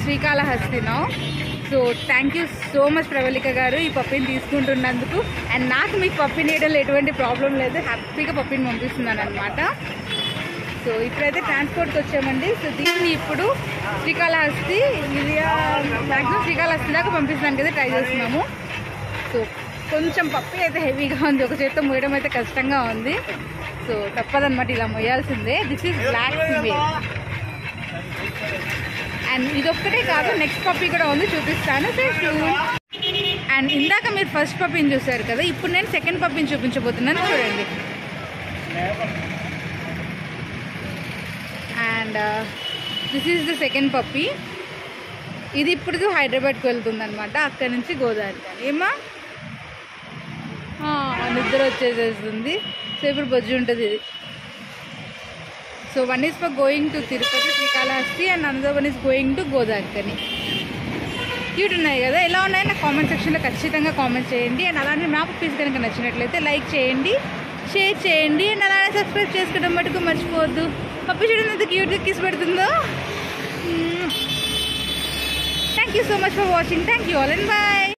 Srikalahasti now so thank you so much Pravallika గారు ఈ పప్పిని తీసుకుంటున్నందుకు and నాకు మీకు పప్పి నీడలో ఎటువంటి ప్రాబ్లం లేదు హ్యాపీగా పప్పిని పంపిస్తున్నాను అనమాట సో ఇప్పుడైతే ట్రాన్స్పోర్ట్కి వచ్చామండి సో దీన్ని ఇప్పుడు శ్రీకాళహస్తి ఇది మ్యాక్సిమం శ్రీకాళహస్తి దాకా పంపిస్తానికి అయితే ట్రై చేస్తున్నాము సో కొంచెం పప్పి అయితే హెవీగా ఉంది ఒక చేత్తో మోయడం అయితే కష్టంగా ఉంది సో తప్పదన్నమాట ఇలా మొయ్యాల్సిందే this is black female and ఇదొక్కటే కాదు నెక్స్ట్ పప్పి కూడా ఉంది చూపిస్తాను అండ్ ఇందాక మీరు ఫస్ట్ పప్పిని చూసారు కదా ఇప్పుడు నేను సెకండ్ పప్పిని చూపించబోతున్నాను చూడండి and this is the second puppy ఇది ఇప్పుడు హైదరాబాద్కి వెళ్తుంది అనమాట అక్కడి నుంచి గోదావరి ఏమా ఆ, నిద్ర వచ్చేసేస్తుంది సో ఇప్పుడు బొజ్జు ఉంటుంది ఇది so one is for going to Tirupati Srikalahasti and another one is going to గోదావరికని క్యూట్ ఉన్నాయి కదా ఎలా ఉన్నాయో నాకు కామెంట్ సెక్షన్లో ఖచ్చితంగా కామెంట్ చేయండి అండ్ అలానే మా పప్పీస్ కనుక నచ్చినట్లయితే లైక్ చేయండి షేర్ చేయండి అండ్ అలానే సబ్స్క్రైబ్ చేసుకోవడం మటుకు మర్చిపోవద్దు పప్పి చూడండి ఎంత క్యూట్గా కిస్ పెడుతుందో thank you so much for watching thank you all and bye